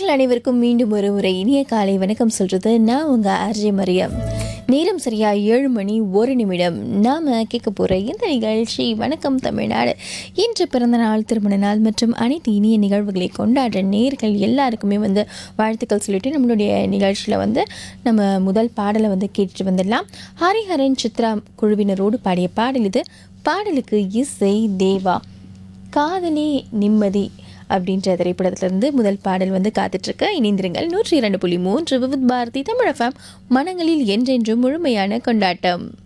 நேர்கள் அனைவருக்கும் மீண்டும் ஒரு முறை இனிய காலை வணக்கம் சொல்றது நான் உங்க ஆர்ஜே மரியம் நேரம் சரியா ஏழு மணி ஒரு நிமிடம் நாம கேட்க போற இந்த நிகழ்ச்சி வணக்கம் தமிழ்நாடு இன்று பிறந்த நாள் திருமண நாள் மற்றும் அனைத்து இனிய நிகழ்வுகளை கொண்டாடுற நேர்கள் எல்லாருக்குமே வந்து வாழ்த்துக்கள் சொல்லிட்டு நம்மளுடைய நிகழ்ச்சியில் வந்து நம்ம முதல் பாடலை வந்து கேட்டுட்டு வந்துடலாம் ஹரிஹரன் சித்ரா குழுவினரோடு பாடிய பாடல் இது பாடலுக்கு இசை தேவா காதலே நிம்மதி அப்படின்ற திரைப்படத்திலிருந்து முதல் பாடல் வந்து காத்துட்ருக்கு இணைந்திருங்கள் நூற்றி இரண்டு புள்ளி மூன்று விவித் பாரதி தமிழ் எஃப்எம் மனங்களில் என்றென்றும் முழுமையான கொண்டாட்டம்